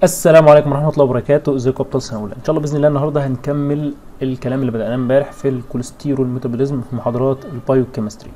السلام عليكم ورحمه الله وبركاته ازيكم ابطال سنه اولى ان شاء الله باذن الله النهارده هنكمل الكلام اللي بدأناه امبارح في الكوليسترول ميتابوليزم في محاضرات البايوكيمستري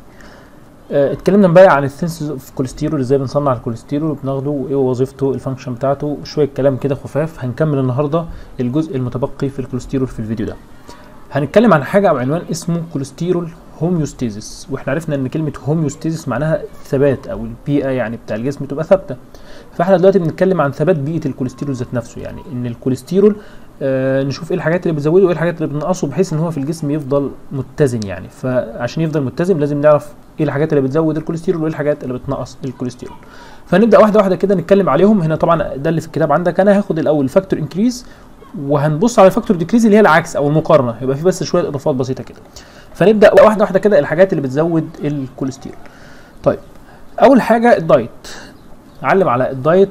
آه، اتكلمنا امبارح عن السينسز اوف كوليسترول ازاي بنصنع الكوليسترول وبناخده وايه وظيفته الفانكشن بتاعته شويه كلام كده خفاف هنكمل النهارده الجزء المتبقي في الكوليسترول في الفيديو ده هنتكلم عن حاجه او عنوان اسمه كوليسترول هوميوستيزيس واحنا عرفنا ان كلمه هوميوستيزيس معناها ثبات او البيئه يعني بتاع الجسم تبقى ثابته فاحنا دلوقتي بنتكلم عن ثبات بيئه الكوليسترول ذات نفسه يعني ان الكوليسترول آه نشوف ايه الحاجات اللي بتزوده وايه الحاجات اللي بتنقصه بحيث ان هو في الجسم يفضل متزن يعني فعشان يفضل متزن لازم نعرف ايه الحاجات اللي بتزود الكوليسترول وايه الحاجات اللي بتنقص الكوليسترول فنبدا واحده واحده كده نتكلم عليهم هنا طبعا ده اللي في الكتاب عندك انا هاخد الاول فاكتور انكريز وهنبص على فاكتور ديكريز اللي هي العكس او المقارنه يبقى في بس شويه اضافات بسيطه كده فنبدا واحده واحده كده الحاجات اللي بتزود الكوليسترول طيب اول حاجه الدايت علم على الدايت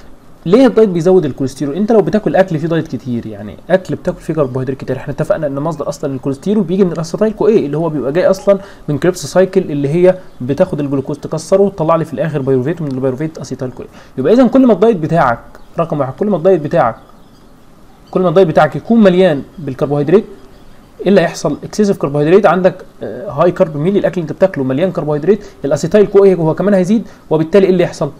ليه الدايت بيزود الكوليسترول انت لو بتاكل اكل فيه دايت كتير يعني اكل بتاكل فيه كربوهيدرات كتير احنا اتفقنا ان مصدر اصلا الكوليسترول بيجي من الاسيتايل كو ايه اللي هو بيبقى جاي اصلا من كريبس سايكل اللي هي بتاخد الجلوكوز تكسره وتطلع لي في الاخر بايروفيت ومن البايروفيت اسيتايل كو ايه يبقى اذا كل ما الدايت بتاعك رقم واحد كل ما الدايت بتاعك كل ما الدايت بتاعك يكون مليان بالكربوهيدرات ايه اللي هيحصل اكسسيف كربوهيدرات عندك هاي كارب ميل الاكل اللي انت بتاكله مليان كربوهيدرات الاسيتايل كو ايه هو كمان هيزيد وبالتالي ايه اللي يحصل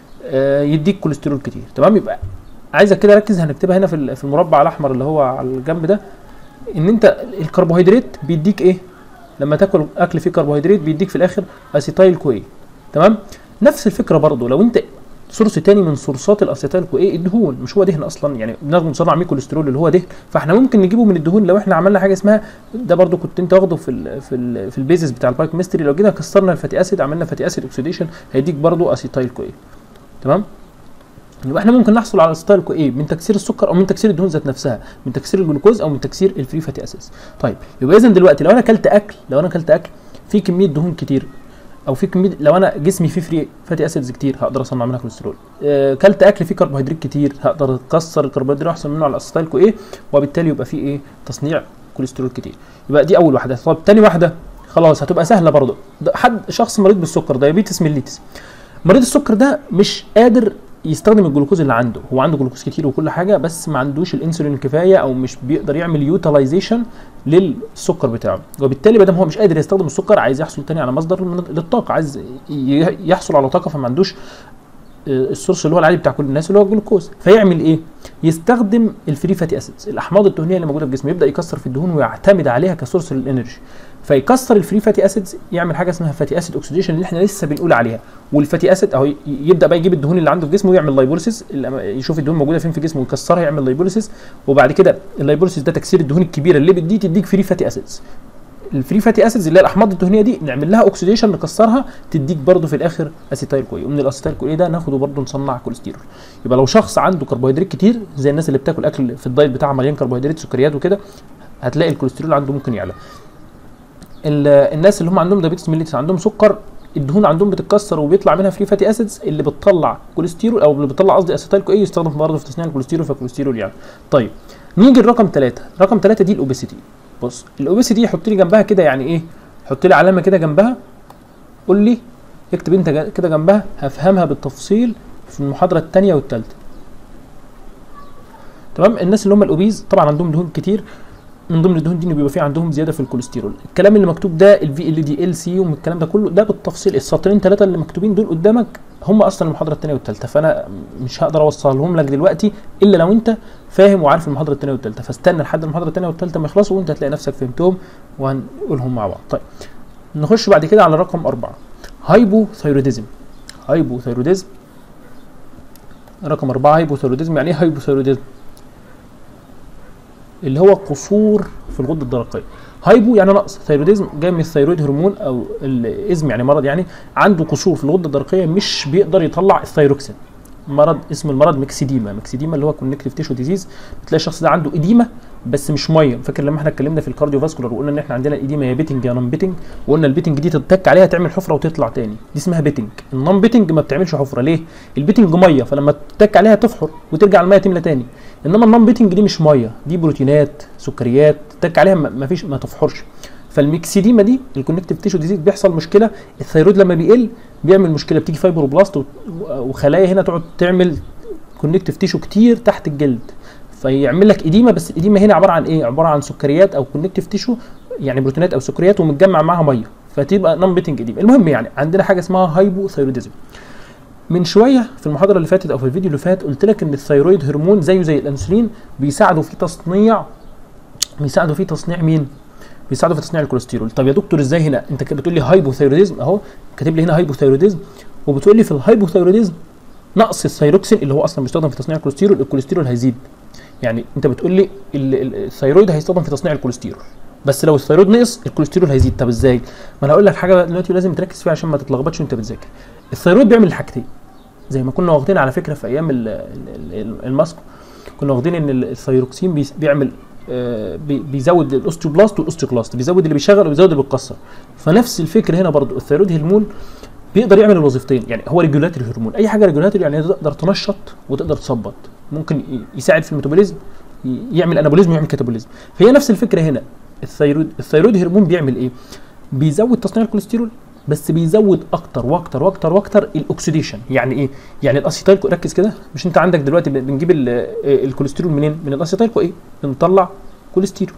آه يديك كوليسترول كتير تمام يبقى عايزك كده ركز هنكتبها هنا في في المربع الاحمر اللي هو على الجنب ده ان انت الكربوهيدرات بيديك ايه لما تاكل اكل فيه كربوهيدرات بيديك في الاخر اسيتايل كو ايه تمام نفس الفكره برضو لو انت سورس تاني من سورسات الاسيتايل كو ايه الدهون مش هو دهن اصلا يعني بناخد نصنع ميه كوليسترول اللي هو دهن فاحنا ممكن نجيبه من الدهون لو احنا عملنا حاجه اسمها ده برضو كنت انت واخده في ال في ال في البيزس بتاع البايوكيمستري لو جينا كسرنا الفاتي اسيد عملنا فاتي اسيد اوكسيديشن هيديك برضو اسيتايل كو ايه تمام يبقى احنا ممكن نحصل على اسيتايل كو ايه من تكسير السكر او من تكسير الدهون ذات نفسها من تكسير الجلوكوز او من تكسير الفري فاتي اسيدز طيب يبقى اذا دلوقتي لو انا اكلت اكل لو انا اكلت اكل فيه كميه دهون كتير او في كميه لو انا جسمي فيه فري فاتي اسيدز كتير هقدر اصنع منها كوليسترول آه كلت اكل فيه كربوهيدرات كتير هقدر اكسر الكربوهيدرات واحصل منه على الاسيتايل كو ايه وبالتالي يبقى فيه ايه تصنيع كوليسترول كتير يبقى دي اول واحده طب تاني واحده خلاص هتبقى سهله برضه حد شخص مريض بالسكر دايابيتس ميليتس مريض السكر ده مش قادر يستخدم الجلوكوز اللي عنده هو عنده جلوكوز كتير وكل حاجه بس ما عندوش الانسولين الكفايه او مش بيقدر يعمل يوتيلايزيشن للسكر بتاعه وبالتالي ما دام هو مش قادر يستخدم السكر عايز يحصل تاني على مصدر للطاقه عايز يحصل على طاقه فما عندوش السورس اللي هو العادي بتاع كل الناس اللي هو الجلوكوز فيعمل ايه يستخدم الفري فاتي اسيدز الاحماض الدهنيه اللي موجوده في الجسم يبدا يكسر في الدهون ويعتمد عليها كسورس للانرجي فيكسر الفري فاتي اسيدز يعمل حاجه اسمها فاتي اسيد اوكسيديشن اللي احنا لسه بنقول عليها والفاتي اسيد اهو يبدا بقى يجيب الدهون اللي عنده في جسمه ويعمل لايبوليسيس يشوف الدهون موجوده فين في جسمه ويكسرها يعمل لايبوليسيس وبعد كده اللايبوليسيس ده تكسير الدهون الكبيره اللي بتدي تديك فري فاتي اسيدز الفري فاتي اسيدز اللي هي الاحماض الدهنيه دي نعمل لها اوكسيديشن نكسرها تديك برده في الاخر اسيتايل كوي ومن الاسيتايل كوي ده ناخده برده نصنع كوليسترول يبقى لو شخص عنده كربوهيدرات كتير زي الناس اللي بتاكل اكل في الدايت بتاعها مليان كربوهيدرات سكريات وكده هتلاقي الكوليسترول عنده ممكن يعلى الناس اللي هم عندهم دايابيتس ميليتس عندهم سكر الدهون عندهم بتتكسر وبيطلع منها فري فاتي اسيدز اللي بتطلع كوليسترول او اللي بتطلع قصدي اسيتايل كو ايه يستخدم برضه في تصنيع الكوليسترول فالكوليسترول يعني طيب نيجي لرقم ثلاثة رقم ثلاثة دي الاوبيسيتي بص الاوبيسيتي حط لي جنبها كده يعني ايه حط لي علامه كده جنبها قول لي اكتب انت كده جنبها هفهمها بالتفصيل في المحاضره الثانيه والثالثه تمام الناس اللي هم الاوبيز طبعا عندهم دهون كتير من ضمن الدهون دي بيبقى في عندهم زياده في الكوليسترول الكلام اللي مكتوب ده الفي ال دي ال سي والكلام ده كله ده بالتفصيل السطرين ثلاثه اللي مكتوبين دول قدامك هم اصلا المحاضره الثانيه والثالثه فانا مش هقدر اوصلهم لك دلوقتي الا لو انت فاهم وعارف المحاضره الثانيه والثالثه فاستنى لحد المحاضره الثانيه والثالثه ما يخلصوا وانت هتلاقي نفسك فهمتهم وهنقولهم مع بعض طيب نخش بعد كده على رقم أربعة هايبوثايروديزم هايبوثايروديزم رقم أربعة هايبوثايروديزم يعني ايه هايبوثايروديزم اللي هو قصور في الغده الدرقيه هايبو يعني نقص ثايروديزم جاي من الثيرويد هرمون او الازم يعني مرض يعني عنده قصور في الغده الدرقيه مش بيقدر يطلع الثايروكسين مرض اسم المرض ميكسيديما ميكسيديما اللي هو كونكتيف تيشو ديزيز بتلاقي الشخص ده عنده اديمه بس مش ميه فاكر لما احنا اتكلمنا في الكارديو فاسكولار وقلنا ان احنا عندنا الاديمه يا بيتنج يا نون بيتنج وقلنا البيتنج دي تتك عليها تعمل حفره وتطلع تاني دي اسمها بيتنج النون بيتنج ما بتعملش حفره ليه البيتنج ميه فلما تتك عليها تفحر وترجع الميه تملى تاني انما النون بيتنج دي مش ميه دي بروتينات سكريات تتك عليها ما فيش ما تفحرش فالميكسيديما دي الكونكتيف تيشو ديزيز بيحصل مشكله الثيرويد لما بيقل بيعمل مشكله بتيجي فايبروبلاست وخلايا هنا تقعد تعمل كونكتيف تيشو كتير تحت الجلد فيعمل لك اديمه بس الاديمه هنا عباره عن ايه عباره عن سكريات او كونكتيف تيشو يعني بروتينات او سكريات ومتجمع معاها ميه فتبقى نون بيتنج اديمه المهم يعني عندنا حاجه اسمها هايبوثايروديزم من شويه في المحاضره اللي فاتت او في الفيديو اللي فات قلت لك ان الثيرويد هرمون زيه زي الانسولين بيساعدوا في تصنيع بيساعدوا في تصنيع مين بيساعدوا في تصنيع الكوليسترول طب يا دكتور ازاي هنا انت كده بتقول لي هايبوثايروديزم اهو كاتب لي هنا هايبوثايروديزم وبتقول لي في الهايبوثايروديزم نقص الثيروكسين اللي هو اصلا بيستخدم في تصنيع الكوليسترول الكوليسترول هيزيد يعني انت بتقول لي ال- ال- الثيرويد هيستخدم في تصنيع الكوليسترول بس لو الثيرويد نقص الكوليسترول هيزيد طب ازاي ما انا هقول لك حاجه دلوقتي لازم تركز فيها عشان ما تتلخبطش وانت بتذاكر الثيرويد بيعمل الحاجتين زي ما كنا واخدين على فكره في ايام ال- ال- ال- الماسك كنا واخدين ان ال- الثيروكسين بيس- بيعمل آه، بي- بيزود الاوستيوبلاست والاوستيوكلاست بيزود اللي بيشغل وبيزود اللي بيتكسر فنفس الفكره هنا برضو الثيرويد هرمون بيقدر يعمل الوظيفتين يعني هو ريجولاتوري هرمون اي حاجه ريجولاتوري يعني تقدر تنشط وتقدر تثبط ممكن ي- يساعد في الميتابوليزم ي- يعمل انابوليزم ويعمل كاتابوليزم فهي نفس الفكره هنا الثيرويد الثيرويد هرمون بيعمل ايه بيزود تصنيع الكوليسترول بس بيزود اكتر واكتر واكتر واكتر الاكسيديشن يعني ايه يعني الاسيتايل كو- ركز كده مش انت عندك دلوقتي بن- بنجيب ال- آه، الكوليسترول منين من الاسيتايل كو ايه بنطلع كوليسترول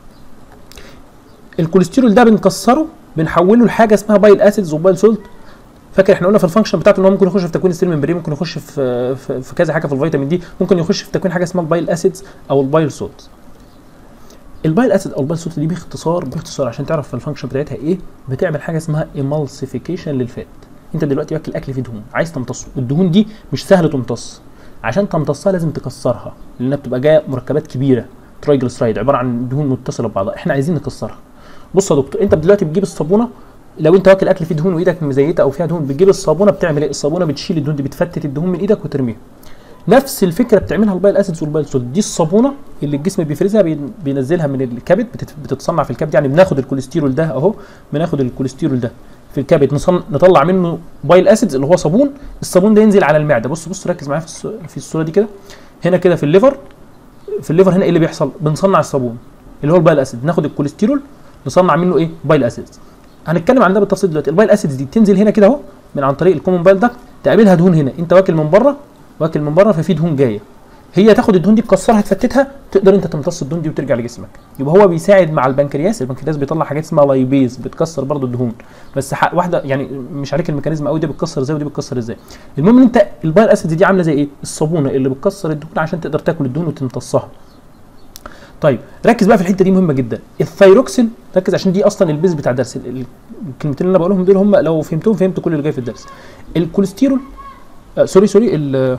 الكوليسترول ده بنكسره بنحوله لحاجه اسمها بايل اسيدز وبايل سولت فاكر احنا قلنا في الفانكشن بتاعته ان هو ممكن يخش في تكوين السيل ممبرين ممكن يخش في في, في كذا حاجه في الفيتامين دي ممكن يخش في تكوين حاجه اسمها البايل اسيدز او البايل سولت البايل اسيد او البايل سولت دي باختصار باختصار عشان تعرف في الفانكشن بتاعتها ايه بتعمل حاجه اسمها ايمالسيفيكيشن للفات انت دلوقتي واكل اكل فيه دهون عايز تمتصه الدهون دي مش سهل تمتص عشان تمتصها لازم تكسرها لانها بتبقى جايه مركبات كبيره ترايجلسرايد عباره عن دهون متصله ببعضها احنا عايزين نكسرها بص يا دكتور انت دلوقتي بتجيب الصابونه لو انت واكل اكل فيه دهون وايدك مزيته او فيها دهون بتجيب الصابونه بتعمل ايه الصابونه بتشيل الدهون دي بتفتت الدهون من ايدك وترميها نفس الفكره بتعملها البايل اسيدز والبايل سولت دي الصابونه اللي الجسم بيفرزها بين- بينزلها من الكبد بتت- بتتصنع في الكبد يعني بناخد الكوليسترول ده اهو بناخد الكوليسترول ده في الكبد نصن... نطلع منه بايل اسيدز اللي هو صابون الصابون ده ينزل على المعده بص بص ركز معايا في, الص... في الصوره دي كده هنا كده في الليفر في الليفر هنا ايه اللي بيحصل بنصنع الصابون اللي هو البايل اسيد ناخد الكوليسترول نصنع منه ايه بايل اسيدز هنتكلم عن ده بالتفصيل دلوقتي البايل اسيدز دي بتنزل هنا كده اهو من عن طريق الكومون بايل داكت تقابلها دهون هنا انت واكل من بره واكل من بره ففي دهون جايه هي تاخد الدهون دي تكسرها تفتتها تقدر انت تمتص الدهون دي وترجع لجسمك يبقى هو بيساعد مع البنكرياس البنكرياس بيطلع حاجات اسمها لايبيز بتكسر برضو الدهون بس ح- واحده يعني مش عليك الميكانيزم قوي دي بتكسر ازاي ودي بتكسر ازاي المهم ان انت البايل اسيد دي عامله زي ايه الصابونه اللي بتكسر الدهون عشان تقدر تاكل الدهون وتمتصها طيب ركز بقى في الحته دي مهمه جدا الثايروكسين ركز عشان دي اصلا البيز بتاع الدرس ال- ال- الكلمتين اللي انا بقولهم دول هم لو فهمتهم فهمت كل اللي جاي في الدرس الكوليسترول آه سوري سوري ال-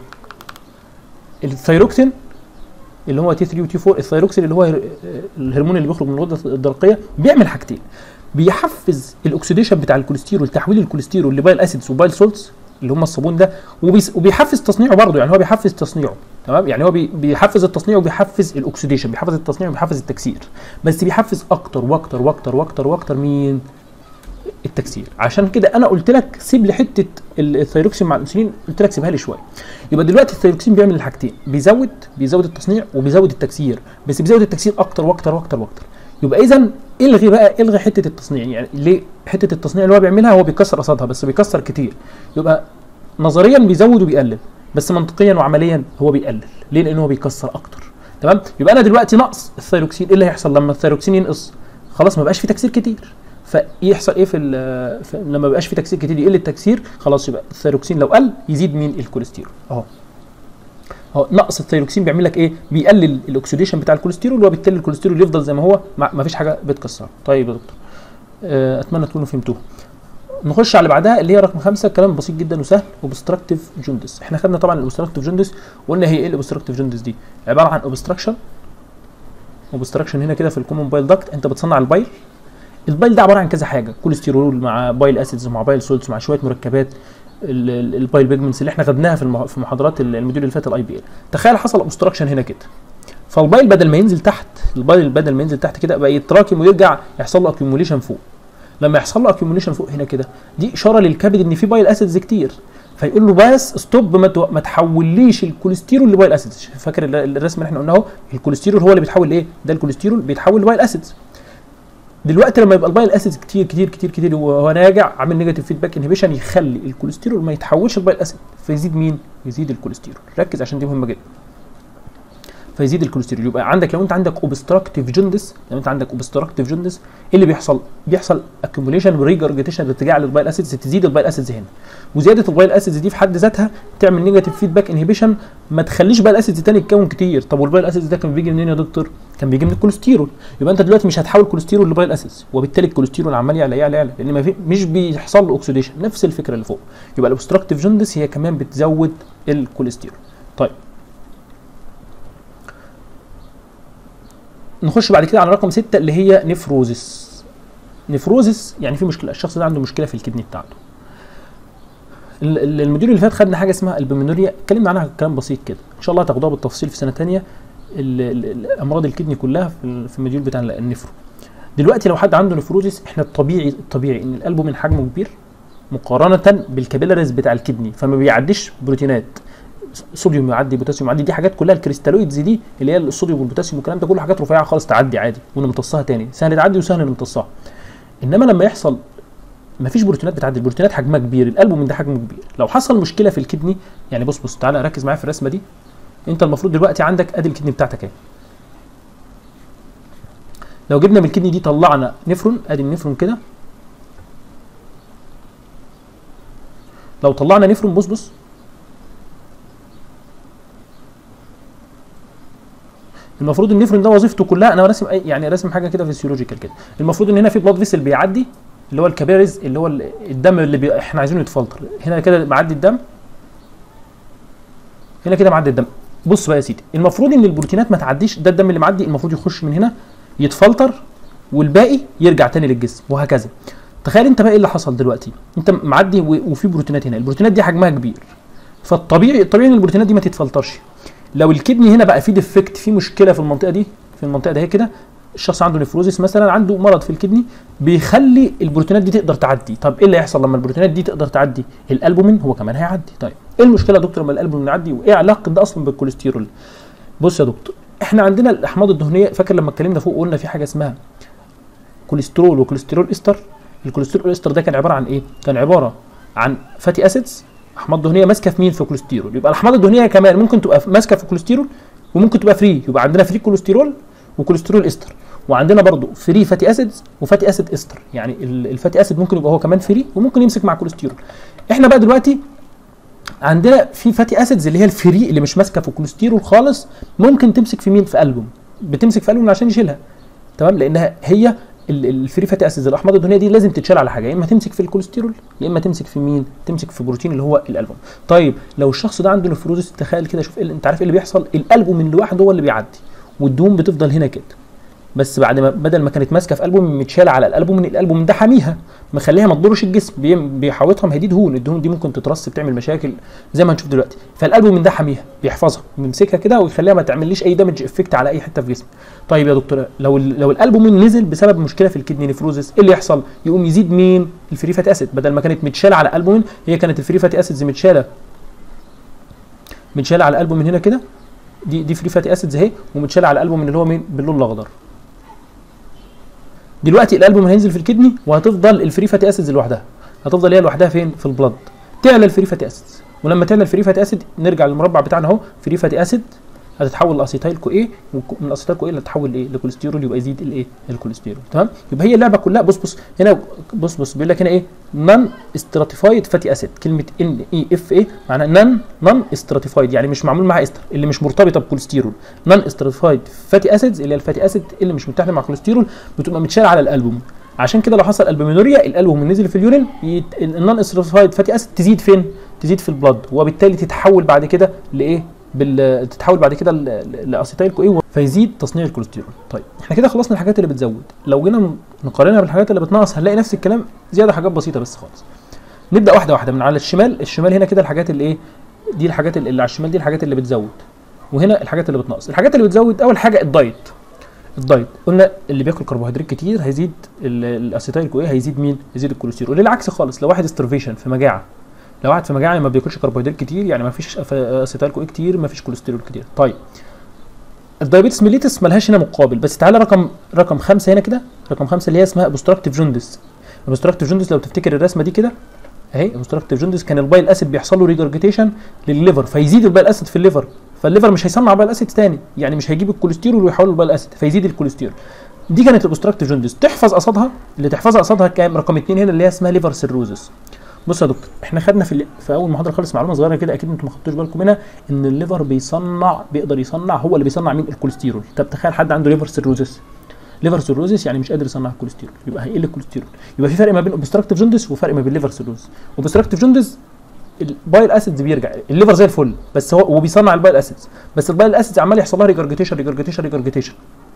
الثايروكسين اللي هو تي 3 وتي 4 الثايروكسين اللي هو هر- الهرمون اللي بيخرج من الغده الدرقيه بيعمل حاجتين بيحفز الاكسيديشن بتاع الكوليسترول تحويل الكوليسترول لبايل اسيدز وبايل سولتس اللي هم الصابون ده وبيس- وبيحفز تصنيعه برضه يعني هو بيحفز تصنيعه تمام يعني هو بي- بيحفز التصنيع وبيحفز الاكسيديشن بيحفز التصنيع وبيحفز التكسير بس بيحفز اكتر واكتر واكتر واكتر واكتر مين التكسير عشان كده انا قلت لك سيب لي حته ال- الثايروكسين مع الانسولين قلت لك سيبها لي شويه يبقى دلوقتي الثايروكسين بيعمل الحاجتين بيزود بيزود التصنيع وبيزود التكسير بس بيزود التكسير اكتر واكتر واكتر واكتر يبقى اذا الغي بقى الغي حته التصنيع يعني ليه حته التصنيع اللي هو بيعملها هو بيكسر قصادها بس بيكسر كتير يبقى نظريا بيزود وبيقلل بس منطقيا وعمليا هو بيقلل ليه لان هو بيكسر اكتر تمام يبقى انا دلوقتي نقص الثايروكسين ايه اللي هيحصل لما الثايروكسين ينقص خلاص ما بقاش في تكسير كتير فيحصل ايه في, ال- في لما ما بقاش في تكسير كتير يقل التكسير خلاص يبقى الثايروكسين لو قل يزيد مين الكوليسترول اهو اهو نقص الثايروكسين بيعمل لك ايه بيقلل الاكسيديشن بتاع الكوليسترول وبالتالي الكوليسترول يفضل زي ما هو ما فيش حاجه بتكسره طيب يا دكتور آه، اتمنى تكونوا فهمتوه نخش على اللي بعدها اللي هي رقم خمسة كلام بسيط جدا وسهل اوبستراكتيف جوندس احنا خدنا طبعا الاوبستراكتيف جوندس وقلنا هي ايه الاوبستراكتيف جوندس دي عباره عن اوبستراكشن اوبستراكشن هنا كده في الكومون بايل داكت انت بتصنع البايل البايل ده عباره عن كذا حاجه كوليسترول مع بايل اسيدز مع بايل سولتس مع شويه مركبات ال- ال- البايل بيجمنتس اللي احنا خدناها في المح- في محاضرات ال- الموديول اللي فات الاي بي ال تخيل حصل اوبستراكشن هنا كده فالبايل بدل ما ينزل تحت البايل بدل ما ينزل تحت كده بقى يتراكم ويرجع يحصل له اكيوميليشن فوق لما يحصل له اكيوميليشن فوق هنا كده دي اشاره للكبد ان في بايل اسيدز كتير فيقول له بس ستوب ما, تو- ما تحوليش الكوليسترول لبايل اسيدز فاكر ال- الرسم اللي احنا قلناه الكوليسترول هو اللي بيتحول لايه ده الكوليسترول بيتحول لبايل اسيدز دلوقتي لما يبقى البايل اسيدز كتير كتير كتير كتير وهو راجع عامل نيجاتيف فيدباك انهبيشن يخلي الكوليسترول ما يتحولش البايل اسيد فيزيد مين؟ يزيد الكوليسترول ركز عشان دي مهمه جدا فيزيد الكوليسترول يبقى عندك لو انت عندك اوبستراكتيف جوندس لو انت عندك اوبستراكتيف جوندس ايه اللي بيحصل؟ بيحصل اكيوميليشن وريجرجيتيشن ارتجاع للبايل اسيدز تزيد البايل اسيدز هنا وزياده البايل اسيدز دي في حد ذاتها تعمل نيجاتيف فيدباك انهبيشن ما تخليش بايل اسيدز تاني يتكون كتير طب والبايل اسيدز ده كان بيجي منين يا دكتور؟ كان بيجي من الكوليسترول يبقى انت دلوقتي مش هتحول كوليسترول لبايل اسيدز وبالتالي الكوليسترول عمال يعلى يعلى يعلى لان ما في مش بيحصل له اوكسيديشن نفس الفكره اللي فوق يبقى الاوبستراكتيف جوندس هي كمان بتزود الكوليسترول طيب نخش بعد كده على رقم ستة اللي هي نفروزس نفروزس يعني في مشكله الشخص ده عنده مشكله في الكدني بتاعته ال- ال- المديول اللي فات خدنا حاجه اسمها البومينوريا اتكلمنا عنها كلام بسيط كده ان شاء الله هتاخدوها بالتفصيل في سنه ثانيه امراض الكدني كلها في ال- في المديول بتاع النفرو دلوقتي لو حد عنده نفروزس احنا الطبيعي الطبيعي ان القلب من حجمه كبير مقارنه بالكابيلاريز بتاع الكدني فما بيعديش بروتينات صوديوم يعدي بوتاسيوم يعدي دي حاجات كلها الكريستالويدز دي اللي هي الصوديوم والبوتاسيوم والكلام ده كله حاجات رفيعه خالص تعدي عادي ونمتصها تاني سهل تعدي وسهل نمتصها انما لما يحصل ما فيش بروتينات بتعدي البروتينات حجمها كبير القلب من ده حجمه كبير لو حصل مشكله في الكدني يعني بص بص تعالى ركز معايا في الرسمه دي انت المفروض دلوقتي عندك ادي الكدني بتاعتك اهي لو جبنا من الكدني دي طلعنا نفرون ادي النفرون كده لو طلعنا نفرون بص بص المفروض النفرون ده وظيفته كلها انا راسم أي- يعني راسم حاجه كده فيسيولوجيكال كده المفروض ان هنا في بلاد فيسل بيعدي اللي هو الكابيريز اللي هو ال- الدم اللي بي... احنا عايزينه يتفلتر هنا كده معدي الدم هنا كده معدي الدم بص بقى يا سيدي المفروض ان البروتينات ما تعديش ده الدم اللي معدي المفروض يخش من هنا يتفلتر والباقي يرجع تاني للجسم وهكذا تخيل انت بقى ايه اللي حصل دلوقتي انت معدي و- وفي بروتينات هنا البروتينات دي حجمها كبير فالطبيعي الطبيعي ان البروتينات دي ما تتفلترش لو الكدني هنا بقى فيه ديفكت في مشكله في المنطقه دي في المنطقه ده كده الشخص عنده نفروزيس مثلا عنده مرض في الكدني بيخلي البروتينات دي تقدر تعدي طب ايه اللي هيحصل لما البروتينات دي تقدر تعدي الالبومين هو كمان هيعدي طيب ايه المشكله يا دكتور لما الالبومين يعدي وايه علاقه ده اصلا بالكوليسترول بص يا دكتور احنا عندنا الاحماض الدهنيه فاكر لما اتكلمنا فوق قلنا في حاجه اسمها كوليسترول وكوليسترول استر الكوليسترول استر ده كان عباره عن ايه كان عباره عن فاتي اسيدز احماض دهنيه ماسكه في مين في كوليسترول يبقى الاحماض الدهنيه كمان ممكن تبقى ماسكه في الكوليسترول وممكن تبقى فري يبقى عندنا فري كوليسترول وكوليسترول استر وعندنا برضو فري فاتي اسيدز وفاتي اسيد استر يعني ال- الفاتي اسيد ممكن يبقى هو كمان فري وممكن يمسك مع كوليسترول احنا بقى دلوقتي عندنا في فاتي اسيدز اللي هي الفري اللي مش ماسكه في الكوليسترول خالص ممكن تمسك في مين في قلبهم بتمسك في قلبهم عشان يشيلها تمام لانها هي ال- الفري فاتي اسيدز الاحماض الدهنيه دي لازم تتشال على حاجه يا اما تمسك في الكوليسترول يا اما تمسك في مين تمسك في بروتين اللي هو الالبوم طيب لو الشخص ده عنده نفروزس تخيل كده شوف إيه اللي- انت عارف ايه اللي بيحصل الالبومين لوحده هو اللي بيعدي والدهون بتفضل هنا كده بس بعد ما بدل ما كانت ماسكه في البوم متشاله على الالبوم الالبوم ده حاميها مخليها ما تضرش الجسم بي- بيحوطها ما هي دي دهون الدهون دي ممكن تترسب تعمل مشاكل زي ما هنشوف دلوقتي فالالبوم ده حاميها بيحفظها بيمسكها كده ويخليها ما تعمليش اي دامج افكت على اي حته في جسمك طيب يا دكتور لو ال- لو الالبومين نزل بسبب مشكله في الكدني نفروزس ايه اللي يحصل يقوم يزيد مين الفري فاتي اسيد بدل ما كانت متشاله على الالبومين هي كانت الفري فاتي اسيدز متشاله متشاله على الالبومين هنا كده دي دي فري فاتي اسيدز اهي ومتشاله على الالبومين اللي هو مين باللون الاخضر دلوقتي الالبوم هينزل في الكدني وهتفضل الفري فاتي اسيدز لوحدها هتفضل هي لوحدها فين في البلد تعلى الفري فاتي اسيدز ولما تعلى الفري فاتي اسيد نرجع للمربع بتاعنا اهو فري فاتي اسيد هتتحول لاسيتايل كو ايه وك- من اسيتايل كو ايه هتتحول لايه لكوليسترول يبقى يزيد الايه الكوليسترول تمام يبقى هي اللعبه كلها بص بص هنا بص بص بيقول لك هنا ايه نون استراتيفايد فاتي اسيد كلمه ان اي اف اي معناها نون نون استراتيفايد يعني مش معمول معاها استر اللي مش مرتبطه بكوليسترول نون استراتيفايد فاتي اسيدز اللي هي الفاتي اسيد اللي مش متحده مع كوليسترول بتبقى متشاله على الالبوم عشان كده لو حصل البومينوريا الالبوم نزل في اليورين يت... النون استراتيفايد فاتي اسيد تزيد فين تزيد في البلد وبالتالي تتحول بعد كده لايه بال... تتحول بعد كده ل- ل- لاسيتايل كو ايه فيزيد تصنيع الكوليسترول طيب احنا كده خلصنا الحاجات اللي بتزود لو جينا ن- نقارنها بالحاجات اللي بتنقص هنلاقي نفس الكلام زياده حاجات بسيطه بس خالص نبدا واحده واحده من على الشمال الشمال هنا كده الحاجات اللي ايه دي الحاجات اللي اللي على الشمال دي الحاجات اللي بتزود وهنا الحاجات اللي بتنقص الحاجات اللي بتزود اول حاجه الدايت الدايت قلنا اللي بياكل كربوهيدرات كتير هيزيد ال- الاسيتايل كو ايه هيزيد مين هيزيد الكوليسترول للعكس خالص لو واحد سترفيشن في مجاعه لو قاعد في مجاعه يعني ما بياكلش كربوهيدرات كتير يعني ما فيش أف- اسيتايل كو ايه كتير ما فيش كوليسترول كتير طيب الدايابيتس ميليتس ملهاش هنا مقابل بس تعالى رقم رقم خمسة هنا كده رقم خمسة اللي هي اسمها اوبستراكتيف جوندس اوبستراكتيف جوندس لو تفتكر الرسمه دي كده اهي اوبستراكتيف جوندس كان البايل اسيد بيحصل له ريجرجيتيشن للليفر فيزيد البايل اسيد في الليفر فالليفر مش هيصنع بايل اسيد تاني يعني مش هيجيب الكوليسترول ويحوله لبايل اسيد فيزيد الكوليسترول دي كانت الاوبستراكتيف جوندس تحفظ قصادها اللي تحفظها قصادها كام رقم اثنين هنا اللي هي اسمها ليفر سيروزس بص يا دكتور احنا خدنا في, في اول محاضره خالص معلومه صغيره كده اكيد انتم ما خدتوش بالكم منها ان الليفر بيصنع بيقدر يصنع هو اللي بيصنع مين الكوليسترول طب تخيل حد عنده ليفر سيروزس ليفر سيروزس يعني مش قادر يصنع الكوليسترول يبقى هيقل الكوليسترول يبقى في فرق ما بين اوبستراكتيف جوندس وفرق ما بين ليفر سيروزس اوبستراكتيف جوندس البايل اسيدز بيرجع الليفر زي الفل بس هو وبيصنع البايل اسيدز بس البايل اسيدز عمال يحصل لها ريجرجيتيشن ريجرجيتيشن ريجرجيتيشن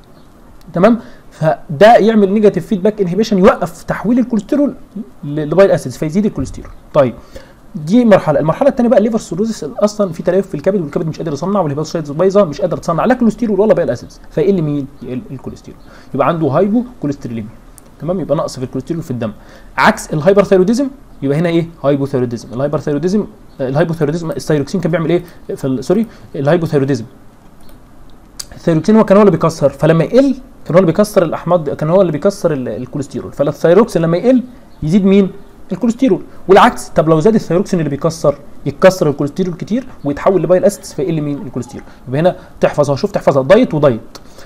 تمام فده يعمل نيجاتيف فيدباك انهبيشن يوقف تحويل الكوليسترول لبايل اسيدز فيزيد الكوليسترول طيب دي مرحله المرحله الثانيه بقى الليفر سيروزس اصلا في تلف في الكبد والكبد مش قادر يصنع والهيباتوسايتس بايظه مش قادر تصنع لا كوليسترول ولا بايل اسيدز فيقل مين يقل الكوليسترول يبقى عنده هايبو كوليستروليميا تمام يبقى نقص في الكوليسترول في الدم عكس الهايبرثايروديزم يبقى هنا ايه هايبوثايروديزم الهايبرثايروديزم الهايبوثايروديزم الثايروكسين كان بيعمل ايه في سوري الهايبوثايروديزم الثايروكسين هو كان هو اللي بيكسر فلما يقل كان هو اللي بيكسر الاحماض كان هو اللي بيكسر الكوليسترول فالثايروكسين لما يقل يزيد مين الكوليسترول والعكس طب لو زاد الثايروكسين اللي بيكسر يتكسر الكوليسترول كتير ويتحول لبايل اسيدز فيقل مين الكوليسترول يبقى هنا تحفظها شوف تحفظها دايت ودايت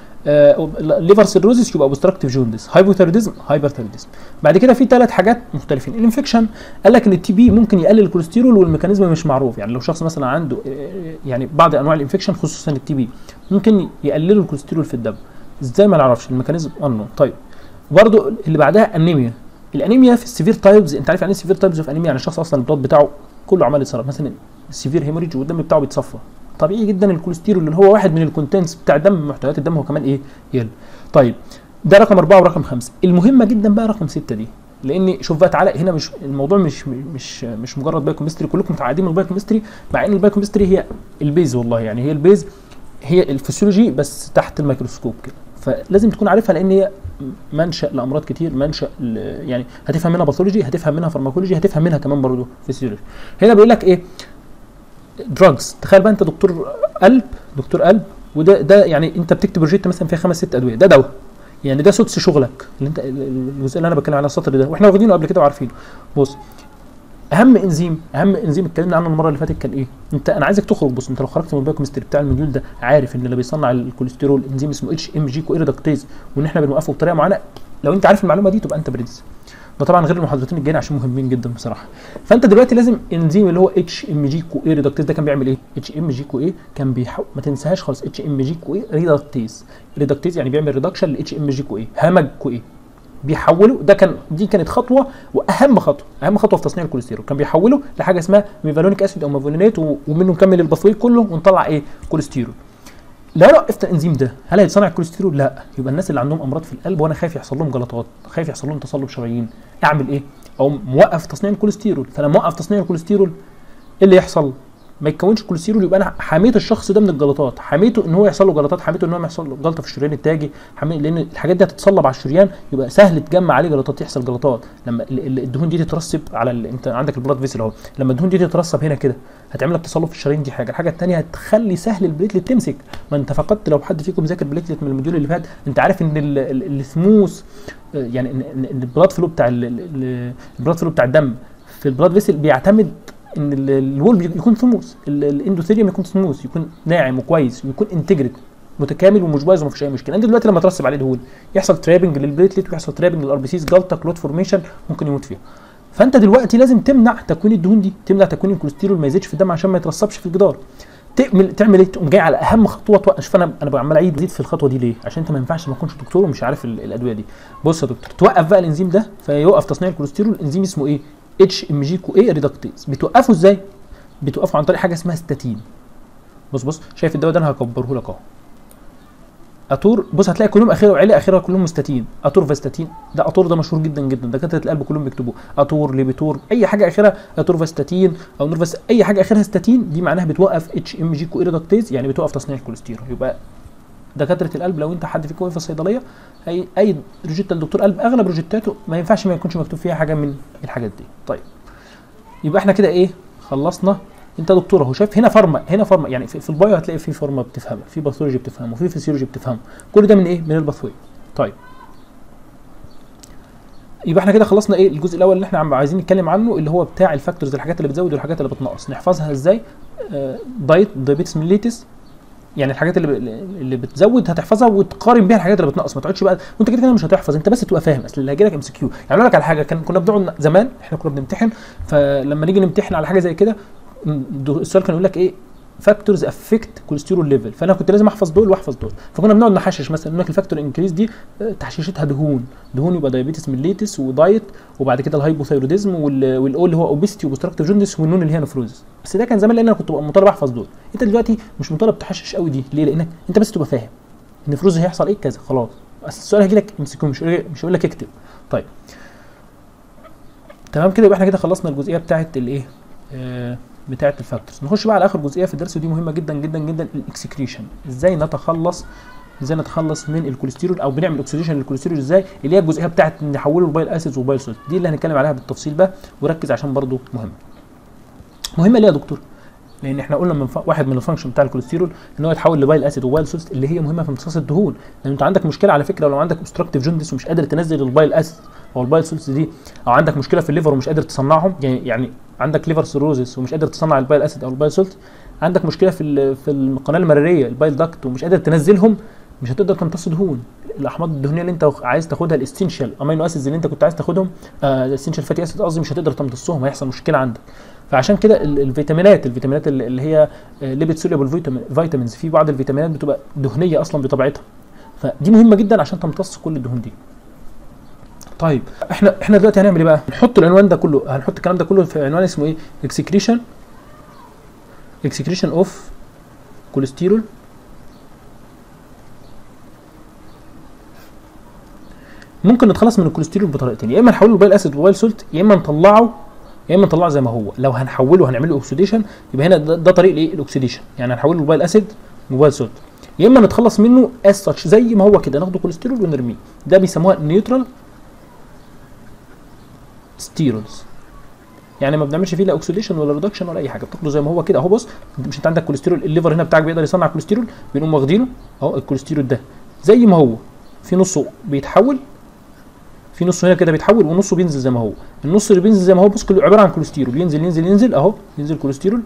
آه ليفر سيروزس يبقى اوبستراكتيف جوندس هايبوثيروديزم هايبرثيروديزم بعد كده في ثلاث حاجات مختلفين الانفكشن قال لك ان التي بي ممكن يقلل الكوليسترول والميكانيزم مش معروف يعني لو شخص مثلا عنده يعني بعض انواع الانفكشن خصوصا التي بي ممكن يقللوا الكوليسترول في الدم ازاي ما نعرفش الميكانيزم انه طيب برضه اللي بعدها انيميا الانيميا في السيفير تايبز انت عارف يعني ايه سيفير تايبز اوف انيميا يعني الشخص اصلا البلاد بتاعه كله عمال يتصرف مثلا السيفير هيموريج والدم بتاعه بيتصفى طبيعي جدا الكوليسترول اللي هو واحد من الكونتنتس بتاع الدم محتويات الدم هو كمان ايه يقل طيب ده رقم أربعة ورقم خمسة المهمة جدا بقى رقم ستة دي لان شوف بقى تعالى هنا مش الموضوع مش مش مش مجرد بايوكيمستري كلكم متعودين من البايوكيمستري مع ان البايوكيمستري هي البيز والله يعني هي البيز هي الفسيولوجي بس تحت الميكروسكوب كده فلازم تكون عارفها لان هي منشا لامراض كتير منشا يعني هتفهم منها باثولوجي هتفهم منها فارماكولوجي هتفهم منها كمان برضه فيسيولوجي هنا بيقول لك ايه دراجز تخيل بقى انت دكتور قلب دكتور قلب وده ده يعني انت بتكتب روجيتا مثلا فيها خمس ست ادويه ده دواء يعني ده سدس شغلك اللي انت الجزء اللي انا بتكلم على السطر ده واحنا واخدينه قبل كده وعارفينه بص اهم انزيم اهم انزيم اتكلمنا عنه المره اللي فاتت كان ايه انت انا عايزك تخرج بص انت لو خرجت من البايوكيمستري بتاع الموديول ده عارف ان اللي بيصنع الكوليسترول انزيم اسمه اتش ام جي كويريدكتيز وان احنا بنوقفه بطريقه معينه لو انت عارف المعلومه دي تبقى انت برنس ده طبعا غير المحاضرتين الجايين عشان مهمين جدا بصراحه فانت دلوقتي لازم انزيم اللي هو اتش ام جي كو اي ريدكتيز ده كان بيعمل ايه اتش ام جي كو اي كان بيحو... ما تنساهاش خالص اتش ام جي كو اي ريدكتيز ريدكتيز يعني بيعمل ريدكشن لاتش ام جي كو اي همج كو اي بيحوله ده كان دي كانت خطوه واهم خطوه اهم خطوه في تصنيع الكوليسترول كان بيحوله لحاجه اسمها ميفالونيك اسيد او ميفالونات ومنه نكمل البثوي كله ونطلع ايه كوليسترول لو انا وقفت الانزيم ده هل هيتصنع الكوليسترول؟ لا يبقى الناس اللي عندهم امراض في القلب وانا خايف يحصل لهم جلطات خايف يحصل لهم تصلب شرايين اعمل ايه؟ او موقف تصنيع الكوليسترول فلما اوقف تصنيع الكوليسترول ايه اللي يحصل؟ ما يتكونش كوليسترول يبقى انا حميت الشخص ده من الجلطات حميته ان هو يحصل له جلطات حميته ان هو يحصل له جلطه في الشريان التاجي حميت لان الحاجات دي هتتصلب على الشريان يبقى سهل تجمع عليه جلطات يحصل جلطات لما الدهون دي تترسب على ال... انت عندك البلاد فيسل اهو لما الدهون دي تترسب هنا كده هتعمل لك تصلب في الشرايين دي حاجه الحاجه الثانيه هتخلي سهل البليتلت تمسك ما انت فقدت لو حد فيكم ذاكر بليتلت من الموديول اللي فات انت عارف ان الثموس يعني ان البلاد فلو بتاع البلاد فلو بتاع الدم في البلاد فيسل بيعتمد ان الوول يكون ثموس الاندوثيريوم يكون ثموس يكون ناعم وكويس ويكون انتجريت متكامل ومش بايظ ومفيش اي مشكله انت دلوقتي لما ترسب عليه دهون يحصل ترابنج للبليتلت ويحصل ترابنج للار بي سيز جلطه كلوت فورميشن ممكن يموت فيها فانت دلوقتي لازم تمنع تكوين الدهون دي تمنع تكوين الكوليسترول ما يزيدش في الدم عشان ما يترسبش في الجدار تعمل تعمل ايه تقوم جاي على اهم خطوه توقف شوف انا انا عمال اعيد وازيد في الخطوه دي ليه عشان انت ما ينفعش ما تكونش دكتور ومش عارف الادويه دي بص يا دكتور توقف بقى الانزيم ده فيوقف تصنيع الكوليسترول الانزيم اسمه ايه اتش ام جي كو اي ريدكتيز بتوقفه ازاي بتوقفه عن طريق حاجه اسمها ستاتين بص بص شايف الدواء ده انا هكبره لك اهو اتور بص هتلاقي كلهم اخره وعلي اخرها كلهم مستاتين اتور فاستاتين ده اتور ده مشهور جدا جدا دكاتره القلب كلهم بيكتبوه اتور ليبيتور اي حاجه اخرها اتور فاستاتين او نورفاس اي حاجه اخرها ستاتين دي معناها بتوقف اتش ام جي كو ريدكتيز يعني بتوقف تصنيع الكوليسترول يبقى دكاتره القلب لو انت حد فيكم في الصيدليه اي اي روجيتا لدكتور قلب اغلب روجيتاته ما ينفعش ما يكونش مكتوب فيها حاجه من الحاجات دي طيب يبقى احنا كده ايه خلصنا انت دكتور اهو شايف هنا فارما هنا فارما يعني في, في البايو هتلاقي في فارما بتفهمها في باثولوجي بتفهمه وفي فيسيولوجي بتفهمه كل ده من ايه من الباثوي طيب يبقى احنا كده خلصنا ايه الجزء الاول اللي احنا عم عايزين نتكلم عنه اللي هو بتاع الفاكتورز الحاجات اللي بتزود والحاجات اللي بتنقص نحفظها ازاي آه دايت دايبيتس ميليتس يعني الحاجات اللي اللي بتزود هتحفظها وتقارن بيها الحاجات اللي بتنقص ما تقعدش بقى وانت كده كده مش هتحفظ انت بس تبقى فاهم اصل اللي هيجي لك ام سي كيو يعني اقول لك على حاجه كان كنا بنقعد زمان احنا كنا بنمتحن فلما نيجي نمتحن على حاجه زي كده السؤال كان يقول لك ايه فاكتورز افكت كوليسترول ليفل فانا كنت لازم احفظ دول واحفظ دول فكنا بنقعد نحشش مثلا يقول لك الفاكتور انكريز دي تحشيشتها دهون دهون يبقى دايابيتس ميليتس ودايت وبعد كده الهايبوثايروديزم والاو اللي هو اوبستي وبستراكتيف جوندس والنون اللي هي نفروزس بس ده كان زمان لان انا كنت ببقى مطالب احفظ دول انت دلوقتي مش مطالب تحشش قوي دي ليه لانك انت بس تبقى فاهم النفروز هيحصل ايه كذا خلاص بس السؤال هيجي لك امسكه مش مش هيقول لك اكتب طيب تمام كده يبقى احنا كده خلصنا الجزئيه بتاعت الايه آه بتاعه الفاكتورز نخش بقى على اخر جزئيه في الدرس ودي مهمه جدا جدا جدا الاكسكريشن ازاي نتخلص ازاي نتخلص من الكوليسترول او بنعمل اوكسيديشن للكوليسترول ازاي اللي هي الجزئيه بتاعه نحوله لبايل اسيدز وبايل سولت دي اللي هنتكلم عليها بالتفصيل بقى وركز عشان برضو مهمه مهمه ليه يا دكتور لان احنا قلنا من ف... واحد من الفانكشن بتاع الكوليسترول ان هو يتحول لبايل اسيد وبايل سولت اللي هي مهمه في امتصاص الدهون لان انت عندك مشكله على فكره لو عندك اوبستراكتيف جوندس ومش قادر تنزل البايل اسيد او البايل سولتس دي او عندك مشكله في الليفر ومش قادر تصنعهم يعني يعني عندك ليفر سيروزس ومش قادر تصنع البايل اسيد او البايل سولت عندك مشكله في في القناه المراريه البايل داكت ومش قادر تنزلهم مش هتقدر تمتص دهون الاحماض الدهنيه اللي انت عايز تاخدها الاستنشال امينو اسيدز اللي انت كنت عايز تاخدهم الاستنشال فاتي اسيد قصدي مش هتقدر تمتصهم هيحصل مشكله عندك فعشان كده الفيتامينات الفيتامينات اللي هي ليبيد سوليبل فيتامينز في بعض الفيتامينات بتبقى دهنيه اصلا بطبيعتها فدي مهمه جدا عشان تمتص كل الدهون دي طيب احنا احنا دلوقتي هنعمل ايه بقى نحط العنوان ده كله هنحط الكلام ده كله في عنوان اسمه ايه اكسكريشن اكسكريشن اوف كوليسترول ممكن نتخلص من الكوليسترول بطريقتين يا اما نحوله لبايل اسيد وبايل سولت يا اما نطلعه يا اما نطلعه زي ما هو لو هنحوله هنعمل له اوكسيديشن يبقى هنا ده, ده طريق الايه الاكسيديشن يعني هنحوله لبايل اسيد وبايل سولت يا اما نتخلص منه از ساتش زي ما هو كده ناخده كوليسترول ونرميه ده بيسموها نيوترال ستيرولز يعني ما بنعملش فيه لا اوكسيديشن ولا ريدكشن ولا اي حاجه بتاخده زي ما هو كده اهو بص مش انت عندك كوليسترول الليفر هنا بتاعك بيقدر يصنع كوليسترول بنقوم واخدينه اهو الكوليسترول ده زي ما هو في نصه بيتحول في نص هنا كده بيتحول ونصه بينزل زي ما هو النص اللي بينزل زي ما هو بص كله عباره عن كوليسترول ينزل ينزل ينزل اهو ينزل كوليسترول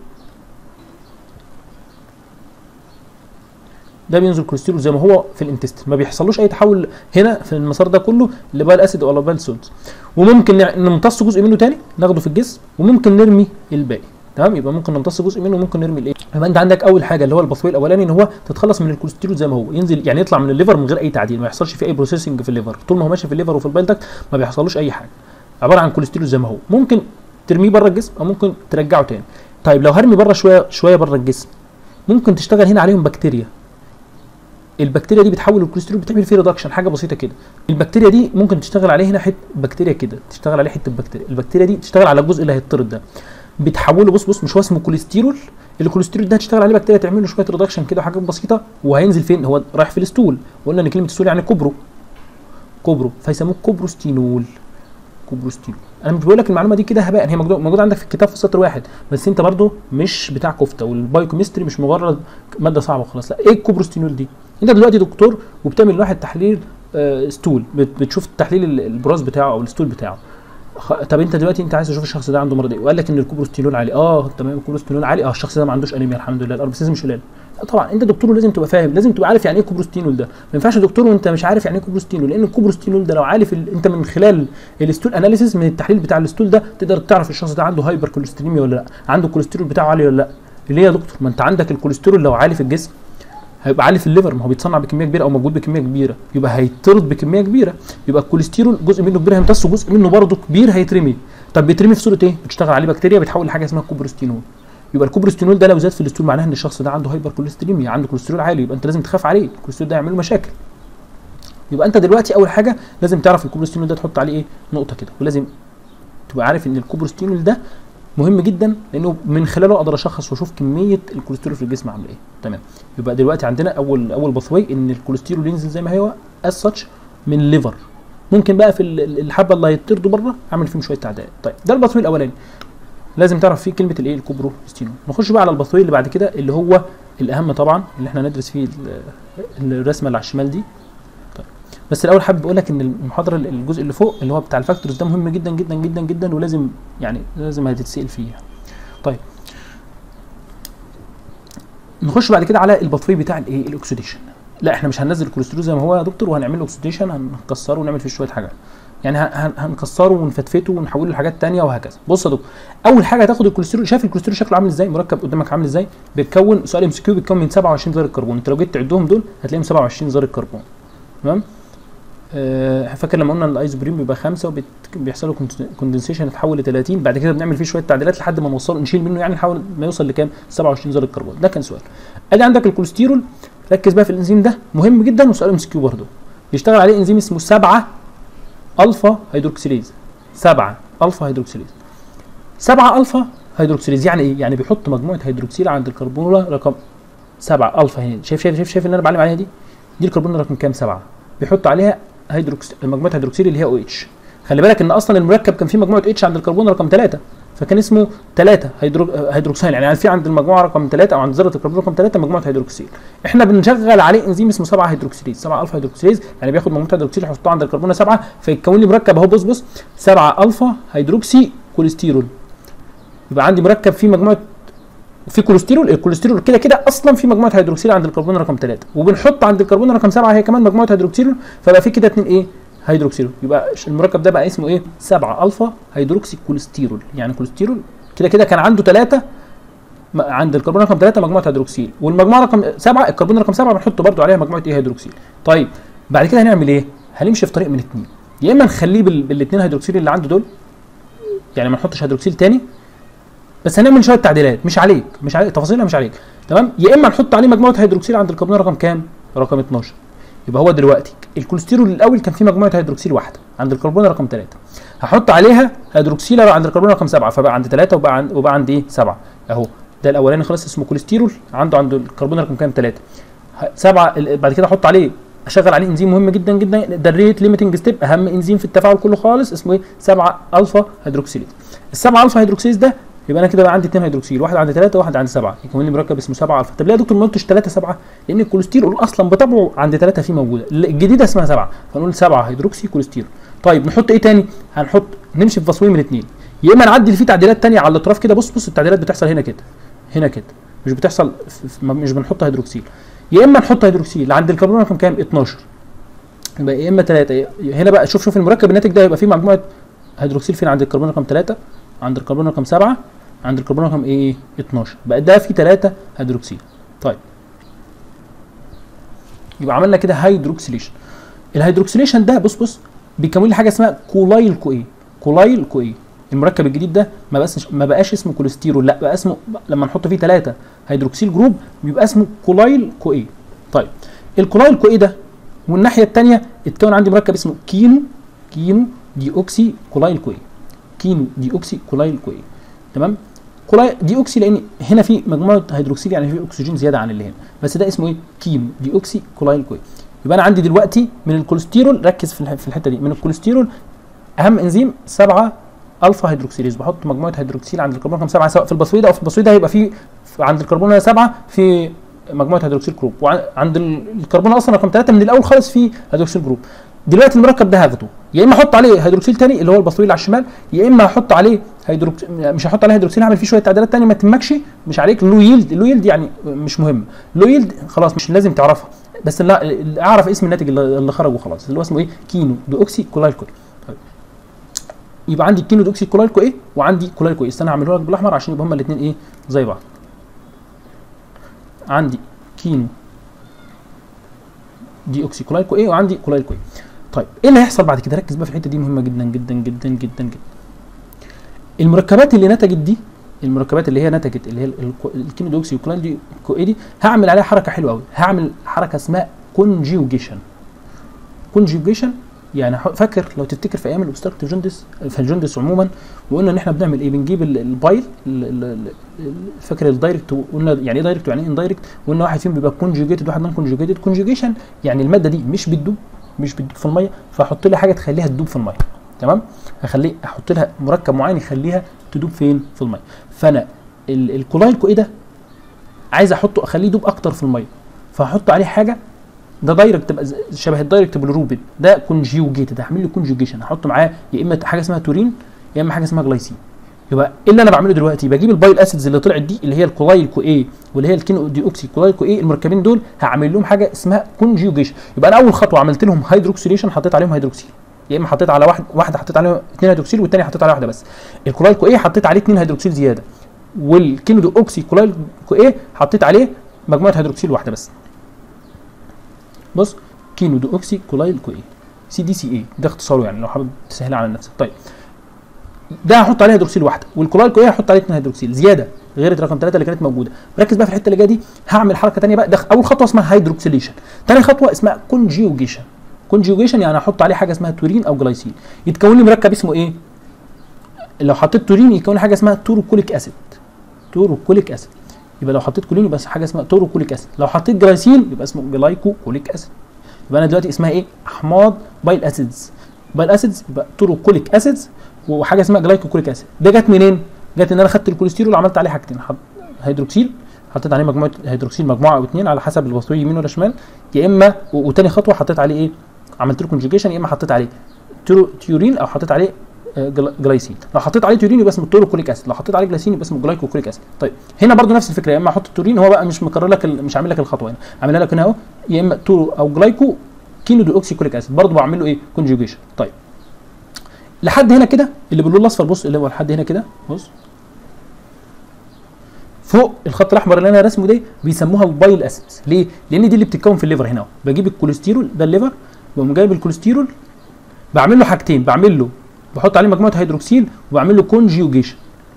ده بينزل كوليسترول زي ما هو في الانتستين ما بيحصلوش اي تحول هنا في المسار ده كله لبال اسيد ولا بال سولت وممكن نمتص جزء منه تاني ناخده في الجسم وممكن نرمي الباقي تمام يبقى ممكن نمتص جزء منه وممكن نرمي الايه يبقى انت عندك اول حاجه اللي هو البثوي الاولاني ان هو تتخلص من الكوليسترول زي ما هو ينزل يعني يطلع من الليفر من غير اي تعديل ما يحصلش فيه اي بروسيسنج في الليفر طول ما هو ماشي في الليفر وفي البايل داكت ما بيحصلوش اي حاجه عباره عن كوليسترول زي ما هو ممكن ترميه بره الجسم او ممكن ترجعه تاني طيب لو هرمي بره شويه شويه بره الجسم ممكن تشتغل هنا عليهم بكتيريا البكتيريا دي بتحول الكوليسترول بتعمل فيه ريدكشن حاجه بسيطه كده البكتيريا دي ممكن تشتغل عليه هنا حته بكتيريا كده تشتغل عليه حته بكتيريا البكتيريا دي تشتغل على الجزء اللي هيطرد ده بتحوله بص بص مش هو اسمه كوليسترول الكوليسترول ده هتشتغل عليه بكتيريا تعمل له شويه ريدكشن كده وحاجات بسيطه وهينزل فين هو رايح في الستول وقلنا ان كلمه ستول يعني كوبرو كوبرو فيسموه كوبروستينول كوبروستينول انا مش بقول لك المعلومه دي كده هباء هي موجوده موجوده عندك في الكتاب في سطر واحد بس انت برضو مش بتاع كفته والبايوكيمستري مش مجرد ماده صعبه وخلاص لا ايه الكوبروستينول دي انت دلوقتي دكتور وبتعمل لواحد تحليل آه ستول بتشوف تحليل البراز بتاعه او الستول بتاعه طب انت دلوقتي انت عايز تشوف الشخص ده عنده مرض ايه وقال لك ان الكوبروستينول عالي اه تمام الكوبروستينول عالي اه الشخص ده ما عندوش انيميا الحمد لله الاربسيز مش قليل طبعا انت دكتور لازم تبقى فاهم لازم تبقى عارف يعني ايه كوبروستينول ده ما ينفعش دكتور وانت مش عارف يعني ايه كوبروستينول لان الكوبروستينول ده لو عارف ال... انت من خلال الستول اناليسيس من التحليل بتاع الستول ده تقدر تعرف الشخص ده عنده هايبر كوليستريميا ولا لا عنده الكوليسترول بتاعه عالي ولا لا ليه يا دكتور ما انت عندك الكوليسترول لو عالي في الجسم هيبقى عالي في الليفر ما هو بيتصنع بكميه كبيره او موجود بكميه كبيره يبقى هيطرد بكميه كبيره يبقى الكوليسترول جزء منه كبير هيمتص وجزء منه برضه كبير هيترمي طب بيترمي في صوره ايه بتشتغل عليه بكتيريا بتحول لحاجه اسمها كوبروستينول يبقى الكوبروستينول ده لو زاد في الستول معناها ان الشخص ده عنده هايبر كوليستريميا عنده كوليسترول عالي يبقى انت لازم تخاف عليه الكوليسترول ده يعمل له مشاكل يبقى انت دلوقتي اول حاجه لازم تعرف الكوبروستينول ده تحط عليه ايه نقطه كده ولازم تبقى عارف ان الكوبروستينول ده مهم جدا لانه من خلاله اقدر اشخص واشوف كميه الكوليسترول في الجسم عامله ايه تمام يبقى دلوقتي عندنا اول اول باثوي ان الكوليسترول ينزل زي ما هو از ساتش من الليفر ممكن بقى في الحبه اللي هيطردوا بره اعمل فيهم شويه تعديلات طيب ده الباثوي الاولاني لازم تعرف فيه كلمه الايه الكوبروستينول نخش بقى على الباثوي اللي بعد كده اللي هو الاهم طبعا اللي احنا ندرس فيه الرسمه اللي على الشمال دي طيب بس الاول حابب اقول لك ان المحاضره الجزء اللي فوق اللي هو بتاع الفاكتورز ده مهم جدا جدا جدا جدا ولازم يعني لازم هتتسال فيه طيب نخش بعد كده على البطفي بتاع الايه الاكسيديشن لا احنا مش هننزل الكوليسترول زي ما هو يا دكتور وهنعمل له اكسيديشن هنكسره ونعمل فيه شويه حاجات يعني هن- هنكسره ونفتفته ونحوله لحاجات تانية وهكذا بص يا دكتور اول حاجه هتاخد الكوليسترول شايف الكوليسترول شكله عامل ازاي مركب قدامك عامل ازاي بيتكون سؤال ام سي كيو بيتكون من 27 ذره كربون انت لو جيت تعدهم دول هتلاقيهم 27 ذره كربون تمام آه فاكر لما قلنا ان الايزوبريم بيبقى خمسه وبيحصل له كوندنسيشن يتحول ل 30 بعد كده بنعمل فيه شويه تعديلات لحد ما نوصله نشيل منه يعني نحاول ما يوصل لكام 27 ذره كربون ده كان سؤال ادي عندك الكوليسترول ركز بقى في الانزيم ده مهم جدا وسؤال ام سي كيو برضه بيشتغل عليه انزيم اسمه 7 الفا هيدروكسيليز 7 الفا هيدروكسيليز 7 الفا هيدروكسيليز يعني ايه؟ يعني بيحط مجموعه هيدروكسيل عند الكربونه رقم 7 الفا هنا شايف شايف شايف شايف اللي انا بعلم عليها دي؟ دي الكربونه رقم كام 7 بيحط عليها هيدروكس مجموعه هيدروكسيل اللي هي او اتش خلي بالك ان اصلا المركب كان فيه مجموعه اتش عند الكربون رقم 3 فكان اسمه 3 هيدرو... هيدروكسيل يعني في عند المجموعه رقم 3 او عند ذره الكربون رقم 3 مجموعه هيدروكسيل احنا بنشغل عليه انزيم اسمه 7 هيدروكسيليز 7 الفا هيدروكسيليز يعني بياخد مجموعه هيدروكسيل يحطها عند الكربونه 7 فيتكون لي مركب اهو بص بص 7 الفا هيدروكسي كوليسترول يبقى عندي مركب فيه مجموعه في كوليسترول الكوليسترول كده كده اصلا في مجموعه هيدروكسيل عند الكربون رقم 3 وبنحط عند الكربون رقم 7 هي كمان مجموعه هيدروكسيل فبقى في كده اتنين ايه هيدروكسيل يبقى المركب ده بقى اسمه ايه 7 الفا هيدروكسي كوليسترول يعني كوليسترول كده كده كان عنده 3 عند الكربون رقم 3 مجموعه هيدروكسيل والمجموعه رقم 7 الكربون رقم 7 بنحط برده عليها مجموعه ايه هيدروكسيل طيب بعد كده هنعمل ايه هنمشي في طريق من اثنين يا اما نخليه بالاثنين هيدروكسيل اللي عنده دول يعني ما نحطش هيدروكسيل تاني بس هنعمل شويه تعديلات مش عليك مش عليك تفاصيلها مش عليك تمام يا اما نحط عليه مجموعه هيدروكسيل عند الكربون رقم كام رقم 12 يبقى هو دلوقتي الكوليسترول الاول كان فيه مجموعه هيدروكسيل واحده عند الكربون رقم 3 هحط عليها هيدروكسيل عند الكربون رقم 7 فبقى عند 3 وبقى عند وبقى عند ايه 7 اهو ده الاولاني خلاص اسمه كوليسترول عنده عند الكربون رقم كام 3 7 بعد كده احط عليه اشغل عليه انزيم مهم جدا جدا ده الريت ليميتنج ستيب اهم انزيم في التفاعل كله خالص اسمه ايه 7 الفا هيدروكسيليز ال 7 الفا هيدروكسيليز ده يبقى انا كده بقى عندي اثنين هيدروكسيل واحد عند 3 وواحد عند 7 يكون لي مركب اسمه 7 الفا طب ليه يا دكتور ما قلتش 3 7 لان الكوليسترول اصلا بطبعه عند 3 فيه موجوده الجديده اسمها 7 فنقول 7 هيدروكسي كوليسترول طيب نحط ايه تاني هنحط نمشي في فصلين من الاثنين يا اما نعدل فيه تعديلات ثانيه على الاطراف كده بص بص التعديلات بتحصل هنا كده هنا كده مش بتحصل مش بنحط هيدروكسيل يا اما نحط هيدروكسيل عند الكربون رقم كام 12 يبقى يا اما 3 هنا بقى شوف شوف المركب الناتج ده هيبقى فيه مجموعه هيدروكسيل فين عند الكربون رقم 3 عند الكربون رقم 7 عند الكربون رقم ايه 12 بقى ده فيه 3 هيدروكسيل طيب يبقى عملنا كده هيدروكسيليشن الهيدروكسيليشن ده بص بص بيكون لي حاجه اسمها كولايل كو ايه كولايل كو ايه المركب الجديد ده ما بقاش ما بقاش اسمه كوليسترول لا بقى اسمه لما نحط فيه 3 هيدروكسيل جروب بيبقى اسمه كولايل كو ايه طيب الكولايل كو ايه ده والناحيه الثانيه اتكون عندي مركب اسمه كينو كينو دي اوكسي كولايل كو ايه كينو دي اوكسي كولايل كو ايه تمام كولاي دي اوكسي لان هنا في مجموعه هيدروكسيل يعني في اكسجين زياده عن اللي هنا بس ده اسمه ايه كينو دي اوكسي كولايل كو ايه يبقى انا عندي دلوقتي من الكوليسترول ركز في في الحته دي من الكوليسترول اهم انزيم 7 الفا هيدروكسيليز بحط مجموعه هيدروكسيل عند الكربون رقم 7 سواء في البصويده او في البصويده هيبقى في عند الكربون 7 في مجموعه هيدروكسيل جروب وعند الكربون اصلا رقم 3 من الاول خالص في هيدروكسيل جروب دلوقتي المركب ده هاخده يا اما احط عليه هيدروكسيل تاني اللي هو البصويل على الشمال يا اما احط عليه هيدروكس مش هحط عليه هيدروكسيل هعمل فيه شويه تعديلات تانية ما تهمكش مش عليك لو يلد لو يلد يعني مش مهم لو يلد خلاص مش لازم تعرفها بس لا اعرف اسم الناتج اللي خرج وخلاص اللي هو اسمه ايه كينو دي اوكسي كولايل كوي طيب يبقى عندي كينو دي اوكسي كولايل كوي وعندي كولايل كوي استنى اعمله لك بالاحمر عشان يبقى هما الاثنين ايه زي بعض عندي كينو دي اوكسي كولايل كوي وعندي كولايل كوي طيب ايه اللي هيحصل بعد كده ركز بقى في الحته دي مهمه جدا جدا جدا جدا جدا المركبات اللي نتجت دي المركبات اللي هي نتجت اللي هي الكينو دي اوكسي وكولايل دي كوي دي هعمل عليها حركه حلوه قوي هعمل حركه اسمها كونجيوجيشن كونجيوجيشن يعني فاكر لو تفتكر في ايام الاوبستراكتيف جوندس في الجوندس عموما وقلنا ان احنا بنعمل ايه بنجيب البايل فاكر الدايركت وقلنا يعني ايه دايركت ويعني ايه اندايركت وقلنا واحد فيهم بيبقى كونجيوجيتد واحد نون كونجيوجيتد كونجيوجيشن يعني الماده دي مش بتدوب مش بتدوب في الميه فاحط لها حاجه تخليها تدوب في الميه تمام هخليه احط لها مركب معين يخليها تدوب فين في الميه فانا الكولايل كو ايه ده عايز احطه اخليه يدوب اكتر في الميه فهحط عليه حاجه ده دايركت تبقى ز- شبه الدايركت بالروبين ده كونجيوجيتد هعمل له كونجيوجيشن هحط معاه يا اما حاجه اسمها تورين يا اما حاجه اسمها جلايسين يبقى ايه اللي انا بعمله دلوقتي بجيب البايل اسيدز اللي طلعت دي اللي هي الكولايل كو اي واللي هي الكينو دي اوكسي كولايل كو اي المركبين دول هعمل لهم حاجه اسمها كونجيوجيشن يبقى انا اول خطوه عملت لهم هيدروكسيليشن حطيت عليهم هيدروكسيل يا اما حطيت على واحد واحده حطيت عليها اثنين هيدروكسيل والثانيه حطيت عليها واحده بس الكولايل كو اي حطيت عليه اثنين هيدروكسيل زياده والكينو دي اوكسي كولايل كو اي حطيت عليه مجموعه هيدروكسيل واحده بس بص كينو دي اوكسي كولايل كو اي سي دي سي اي ده اختصاره يعني لو حابب تسهلها على نفسك طيب ده هحط عليه هيدروكسيل واحده والكولايل كو اي هحط عليه اثنين هيدروكسيل زياده غير رقم ثلاثه اللي كانت موجوده ركز بقى في الحته اللي جايه دي هعمل حركه ثانيه بقى ده اول خطوه اسمها هيدروكسيليشن ثاني خطوه اسمها كونجيوجيشن كونجيوجيشن يعني احط عليه حاجه اسمها تورين او جلايسين يتكون لي مركب اسمه ايه لو حطيت تورين يتكون لي حاجه اسمها توروكوليك اسيد توروكوليك اسيد يبقى لو حطيت كولين يبقى حاجه اسمها توروكوليك اسيد لو حطيت جلايسين يبقى اسمه جلايكوكوليك اسيد يبقى انا دلوقتي اسمها ايه احماض بايل اسيدز بايل اسيدز يبقى توروكوليك اسيدز وحاجه اسمها جلايكوكوليك اسيد ده جت منين جت ان انا خدت الكوليسترول وعملت عليه حاجتين حط هيدروكسيل حطيت عليه مجموعه هيدروكسيل مجموعه او اثنين على حسب الوصفيه يمين ولا شمال يا اما و- وتاني خطوه حطيت عليه ايه عملت له كونجيجيشن يا اما حطيت عليه تيرو- تيورين او حطيت عليه آه، جلا- جلايسين لو حطيت عليه تورين يبقى اسمه توروكوليك اسيد لو حطيت عليه جلايسين يبقى اسمه جلايكوكوليك اسيد طيب هنا برضو نفس الفكره يا اما احط التورين هو بقى مش مكرر لك ال- مش عامل لك الخطوه هنا عاملها لك هنا اهو يا اما تورو او جلايكو كينو دي اوكسيكوليك اسيد برضو بعمل له ايه كونجيجيشن طيب لحد هنا كده اللي باللون الاصفر بص اللي هو لحد هنا كده بص فوق الخط الاحمر اللي انا رسمه ده بيسموها البايل اسيدز ليه لان دي اللي بتتكون في الليفر هنا اهو بجيب الكوليسترول ده الليفر بقوم جايب الكوليسترول بعمل له حاجتين بعمل له بحط عليه مجموعه هيدروكسيل وبعمل له كونجيوجيشن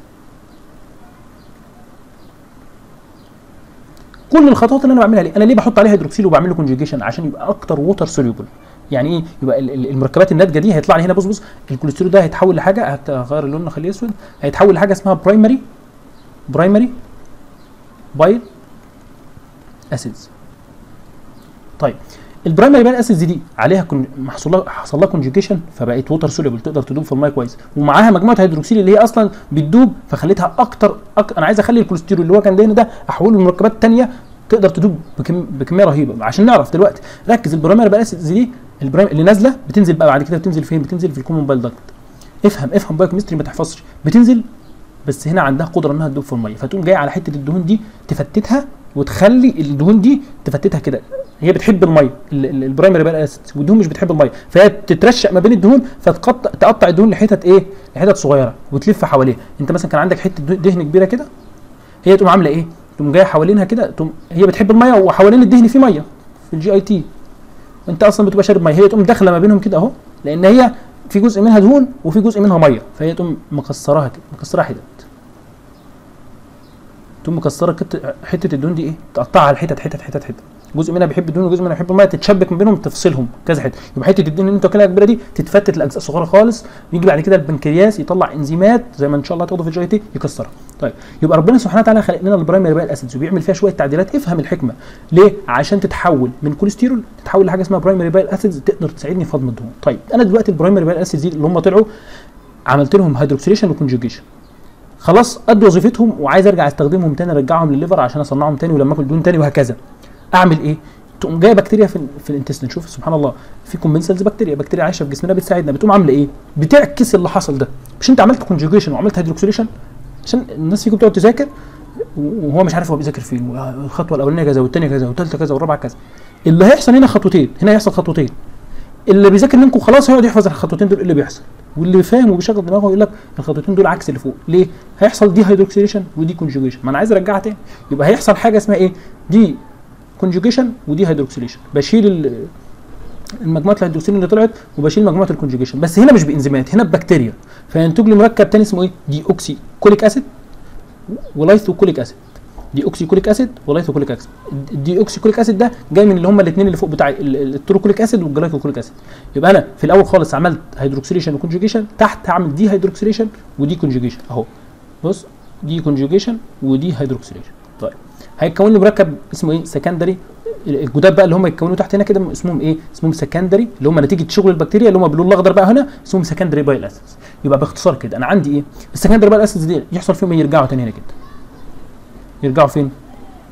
كل الخطوات اللي انا بعملها ليه انا ليه بحط عليه هيدروكسيل وبعمل له كونجيوجيشن عشان يبقى اكتر ووتر سوليبل يعني ايه يبقى ال- ال- المركبات الناتجه دي هيطلع لي هنا بص بص الكوليسترول ده هيتحول لحاجه هت- هغير اللون اخليه اسود هيتحول لحاجه اسمها برايمري برايمري بايل اسيدز طيب البرايمري بايل اسيدز دي عليها كن... محصول لها حصل لها كونجيجيشن فبقت ووتر سوليبل تقدر تدوب في الميه كويس ومعاها مجموعه هيدروكسيل اللي هي اصلا بتدوب فخليتها اكتر أك... انا عايز اخلي الكوليسترول اللي هو كان دهن ده احوله لمركبات ثانيه تقدر تدوب بكم... بكميه رهيبه عشان نعرف دلوقتي ركز البرايمري بايل اسيدز دي البرايم اللي نازله بتنزل بقى بعد كده بتنزل فين بتنزل في الكومون بايل داكت افهم افهم بايو كيمستري ما تحفظش بتنزل بس هنا عندها قدره انها تدوب في الميه فتقوم جايه على حته الدهون دي تفتتها وتخلي الدهون دي تفتتها كده هي بتحب الميه ال- ال- البرايمري بقى اسيد والدهون مش بتحب الميه فهي تترشق ما بين الدهون فتقطع تقطع الدهون لحتت ايه لحتت صغيره وتلف حواليها انت مثلا كان عندك حته ده- دهن كبيره كده هي تقوم عامله ايه تقوم جايه حوالينها كده تقوم هي بتحب الميه وحوالين الدهن في ميه في الجي اي تي انت اصلا بتبقى شارب ميه هي تقوم داخله ما بينهم كده اهو لان هي في جزء منها دهون وفي جزء منها ميه فهي تقوم مكسراها كده مكسراها حتت تقوم مكسره كت- حته الدهون دي ايه تقطعها على حتت حتت حتت حتت جزء منها بيحب الدهون وجزء منها بيحب الميه تتشبك ما بينهم تفصلهم كذا حته يبقى حته الدهون اللي انت واكلها كبيره دي تتفتت لاجزاء صغيره خالص يجي بعد كده البنكرياس يطلع انزيمات زي ما ان شاء الله هتاخده في الجي تي يكسرها طيب يبقى ربنا سبحانه وتعالى خلق لنا البرايمري بايل اسيدز وبيعمل فيها شويه تعديلات افهم الحكمه ليه عشان تتحول من كوليسترول تتحول لحاجه اسمها برايمري بايل اسيدز تقدر تساعدني في هضم الدهون طيب انا دلوقتي البرايمري بايل اسيدز دي اللي هم طلعوا عملت لهم هيدروكسيليشن وكونجوجيشن خلاص ادوا وظيفتهم وعايز ارجع استخدمهم تاني ارجعهم للليفر عشان اصنعهم تاني ولما اكل دهون تاني وهكذا اعمل ايه تقوم جايه بكتيريا في, ال- في الانتستين شوف سبحان الله في كومنسلز بكتيريا بكتيريا عايشه في جسمنا بتساعدنا بتقوم عامله ايه بتعكس اللي حصل ده مش انت عملت كونجوجيشن وعملت هيدروكسيليشن عشان الناس فيكم بتقعد تذاكر وهو مش عارف هو بيذاكر فين الخطوه الاولانيه كذا والثانيه كذا والثالثه كذا والرابعه كذا اللي هيحصل هنا خطوتين هنا هيحصل خطوتين اللي بيذاكر منكم خلاص هيقعد يحفظ الخطوتين دول إيه اللي بيحصل واللي فاهم وبيشغل دماغه يقول لك الخطوتين دول عكس اللي فوق ليه هيحصل دي هيدروكسيليشن ودي كونجوجيشن ما انا عايز ارجعها تاني يبقى هيحصل حاجه اسمها ايه دي كونجوجيشن ودي هيدروكسيليشن بشيل ال- المجموعه الهيدروكسيل اللي طلعت وبشيل مجموعه الكونجوجيشن بس هنا مش بانزيمات هنا ببكتيريا فينتج لي مركب تاني اسمه ايه دي اوكسي كوليك اسيد ولايثوكوليك اسيد دي اوكسي كوليك اسيد ولايثوكوليك اسيد الدي اوكسي كوليك اسيد ده جاي من اللي هم الاثنين اللي فوق بتاع ال- ال- التروكوليك اسيد والجلايكوكوليك اسيد يبقى انا في الاول خالص عملت هيدروكسيليشن وكونجوجيشن تحت هعمل دي هيدروكسيليشن ودي كونجوجيشن اهو بص دي كونجوجيشن ودي هيدروكسيليشن طيب هيتكون لي مركب اسمه ايه سكندري الجداد بقى اللي هم يتكونوا تحت هنا كده اسمهم ايه اسمهم سكندري اللي هم نتيجه شغل البكتيريا اللي هم باللون الاخضر بقى هنا اسمهم سكندري بايل اسيدز يبقى باختصار كده انا عندي ايه السكندري بايل اسيدز دي يحصل فيهم إيه؟ يرجعوا تاني هنا كده يرجعوا فين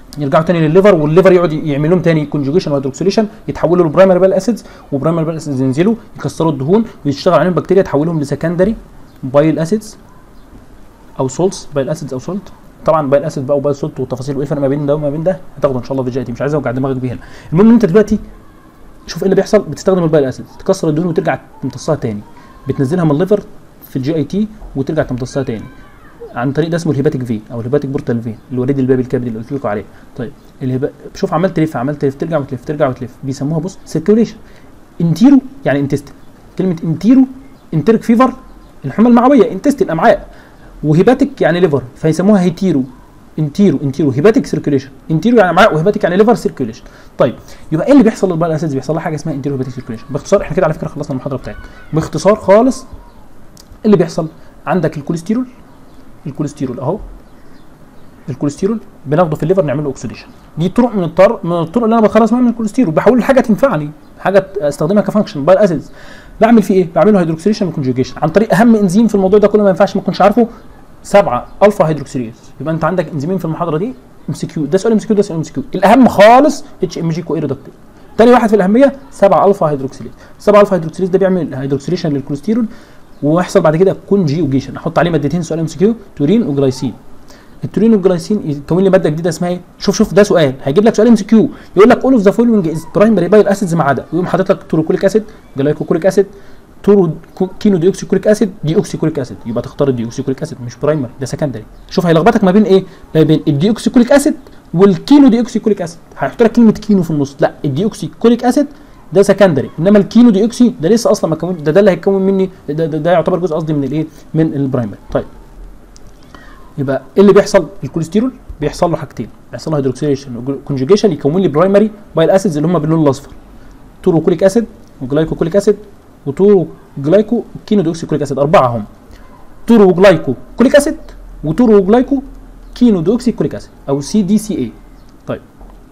يرجعوا تاني للليفر والليفر يقعد يعمل لهم تاني كونجوجيشن وهيدروكسيليشن يتحولوا لبرايمري بال اسيدز وبرايمري بال اسيدز ينزلوا يكسروا الدهون ويشتغل عليهم بكتيريا تحولهم لسكندري بايل اسيدز او سولتس بايل اسيدز او سولت طبعا بايل اسيد بقى وبايل سولت والتفاصيل وايه الفرق ما بين ده وما بين ده هتاخده ان شاء الله في جي تي مش عايز اوجع دماغك بيها هنا المهم ان انت دلوقتي شوف ايه اللي بيحصل بتستخدم البايل اسيد تكسر الدهون وترجع تمتصها تاني بتنزلها من الليفر في الجي اي تي وترجع تمتصها تاني عن طريق ده اسمه الهيباتيك فين او الهيباتيك بورتال فين الوريد البابي الكبدي اللي قلت لكم عليه طيب الهبا... شوف عمال تلف عمال تلف ترجع وتلف ترجع وتلف بيسموها بص سيركيوليشن انتيرو يعني انتستين كلمه انتيرو انترك فيفر الحمى المعويه انتستين الامعاء وهيباتيك يعني ليفر فيسموها هيتيرو انتيرو انتيرو هيباتيك سيركيوليشن انتيرو يعني امعاء وهيباتيك يعني ليفر سيركيوليشن طيب يبقى ايه اللي بيحصل للبال اسيدز بيحصل لها حاجه اسمها انتيرو هيباتيك سيركيوليشن باختصار احنا كده على فكره خلصنا المحاضره بتاعتنا باختصار خالص اللي بيحصل عندك الكوليسترول الكوليسترول اهو الكوليسترول بناخده في الليفر نعمل له اوكسيديشن دي طرق من الطرق من الطرق اللي انا بتخلص منها من الكوليسترول بحول لحاجه تنفعني حاجه استخدمها كفانكشن بايل اسيدز بعمل فيه ايه؟ بعمل له هيدروكسيليشن وكونجوجيشن عن طريق اهم انزيم في الموضوع ده كله ما ينفعش ما تكونش عارفه سبعه الفا هيدروكسيليز يبقى انت عندك انزيمين في المحاضره دي ام سي كيو ده سؤال ام سي كيو ده سؤال ام سي كيو الاهم خالص اتش ام جي كو ايرودكتيف تاني واحد في الاهميه 7 الفا هيدروكسيليز 7 الفا هيدروكسيليز ده بيعمل هيدروكسيليشن للكوليسترول ويحصل بعد كده كونجيوجيشن احط عليه مادتين سؤال ام سي كيو تورين وجلايسين التورين والجلايسين يكون لي ماده جديده اسمها ايه؟ شوف شوف ده سؤال هيجيب لك سؤال ام سي كيو يقول لك اول اوف ذا فولوينج از برايمري بايل اسيدز ما عدا ويقوم حاطط لك توروكوليك اسيد جلايكوكوليك اسيد تورو كينو دي اوكسيكوليك اسيد دي اوكسيكوليك اسيد يبقى تختار الدي اوكسيكوليك اسيد مش برايمري ده سكندري شوف هيلخبطك ما بين ايه؟ ما بين الدي اوكسيكوليك اسيد والكينو دي اوكسيكوليك اسيد هيحط لك كلمه كينو في النص لا الدي اوكسيكوليك اسيد ده سكندري انما الكينو دي اوكسي ده لسه اصلا ما كون ده ده اللي هيتكون مني ده, ده, ده يعتبر جزء قصدي من الايه من البرايمري طيب يبقى ايه اللي بيحصل الكوليسترول بيحصل له حاجتين بيحصل له هيدروكسيليشن وكونجوجيشن يكون لي برايمري بايل اسيدز اللي هم باللون الاصفر توروكوليك اسيد وجلايكوكوليك اسيد وتورو جلايكو كينو دي اوكسيكوليك اسيد اربعه هم تورو جلايكو كوليك اسيد وتورو جلايكو كينو دي اوكسيكوليك اسيد او سي دي سي اي طيب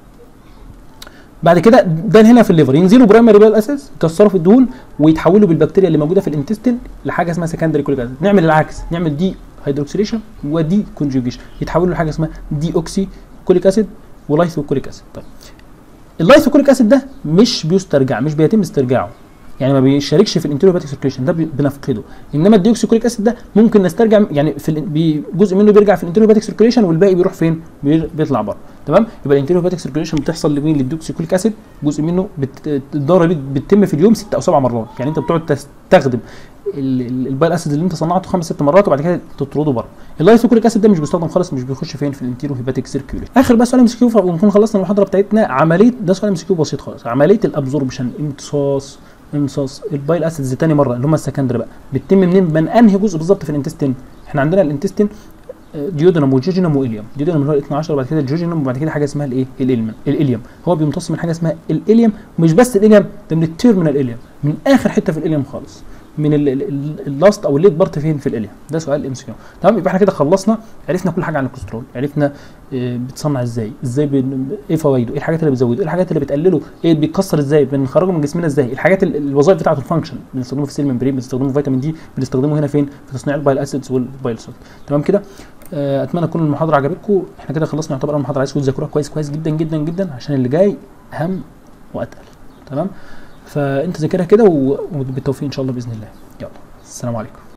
بعد كده ده هنا في الليفر ينزلوا برايمري بال اسيدز يكسروا في الدهون ويتحولوا بالبكتيريا اللي موجوده في الانتستين لحاجه اسمها سكندري كوليك اسيد نعمل العكس نعمل دي هيدروكسيليشن ودي كونجوجيشن يتحولوا لحاجه اسمها دي اوكسي كوليك اسيد ولايثوكوليك اسيد طيب اللايثوكوليك اسيد ده مش بيسترجع مش بيتم استرجاعه يعني ما بيشاركش في الانتيروباتيك سيركيشن ده بنفقده انما الديوكسيكوليك اسيد ده ممكن نسترجع يعني في جزء منه بيرجع في الانتيروباتيك سيركيشن والباقي بيروح فين بيطلع بره تمام يبقى الانتيروباتيك سيركيشن بتحصل لمين للديوكسيكوليك اسيد جزء منه بت... الدوره دي بتتم في اليوم ست او سبع مرات يعني انت بتقعد تستخدم البايل اسيد اللي انت صنعته خمس ست مرات وبعد كده تطرده بره اللايثوكوليك اسيد ده مش بيستخدم خالص مش بيخش فين في الانتيرو هيباتيك سيركيوليشن اخر بقى سؤال ام سي كيو ونكون خلصنا المحاضره بتاعتنا عمليه ده سؤال ام سي كيو بسيط خالص عمليه الابزوربشن امتصاص امتصاص البايل اسيدز تاني مره اللي هم السكندري بقى بتتم منين من انهي جزء بالظبط في الانتستين احنا عندنا الانتستين ديودنم وجوجينم واليوم ديودنم اللي هو ال 12 وبعد كده الجوجينم وبعد كده حاجه اسمها الايه الاليم الاليم هو بيمتص من حاجه اسمها الاليم ومش بس الاليم ده من التيرمينال الاليم من اخر حته في الاليم خالص من اللاست او الليت بارت فين في الاليم ده سؤال ام سي كيو تمام يبقى احنا كده خلصنا عرفنا كل حاجه عن الكوليسترول عرفنا اه بتصنع ازاي ازاي بن... ايه فوائده ايه الحاجات اللي بتزوده ايه الحاجات اللي بتقلله ايه بيتكسر ازاي بنخرجه من جسمنا ازاي الحاجات الوظائف بتاعته الفانكشن بنستخدمه في السيل ممبرين بنستخدمه في فيتامين دي بنستخدمه هنا فين في تصنيع البايل اسيدز والبايل سولت تمام كده اه اتمنى تكون المحاضره عجبتكم احنا كده خلصنا يعتبر اول محاضره عايزكم تذاكروها كويس كويس جدا جدا جدا عشان اللي جاي اهم واتقل تمام فانت ذاكرها كده وبالتوفيق ان شاء الله باذن الله يلا السلام عليكم